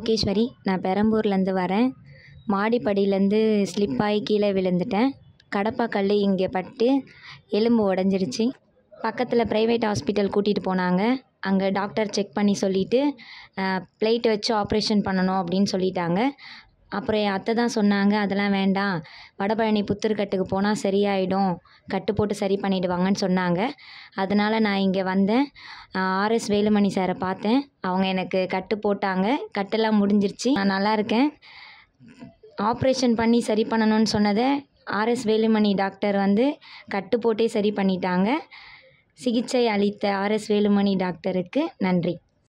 லோகேஸ்வரி நான் பெரம்பூர்லேருந்து வரேன் மாடிப்படியிலேருந்து ஸ்லிப் ஆகி கீழே விழுந்துட்டேன் கடப்பா கல் இங்கே பட்டு எலும்பு உடஞ்சிருச்சு பக்கத்தில் ப்ரைவேட் ஹாஸ்பிட்டல் கூட்டிகிட்டு போனாங்க அங்கே டாக்டர் செக் பண்ணி சொல்லிவிட்டு பிளேட் வச்சு ஆப்ரேஷன் பண்ணணும் அப்படின்னு சொல்லிட்டாங்க அப்புறம் என் அத்தை தான் சொன்னாங்க அதெல்லாம் வேண்டாம் வடபழனி புத்தூர்கட்டுக்கு போனால் சரியாயிடும் கட்டு போட்டு சரி பண்ணிடுவாங்கன்னு சொன்னாங்க அதனால் நான் இங்கே வந்தேன் ஆர்எஸ் வேலுமணி சாரை பார்த்தேன் அவங்க எனக்கு கட்டு போட்டாங்க கட்டெல்லாம் முடிஞ்சிருச்சு நான் நல்லா இருக்கேன் ஆப்ரேஷன் பண்ணி சரி பண்ணணும்னு சொன்னதை ஆர்எஸ் வேலுமணி டாக்டர் வந்து கட்டு போட்டே சரி பண்ணிட்டாங்க சிகிச்சை அளித்த ஆர்எஸ் வேலுமணி டாக்டருக்கு நன்றி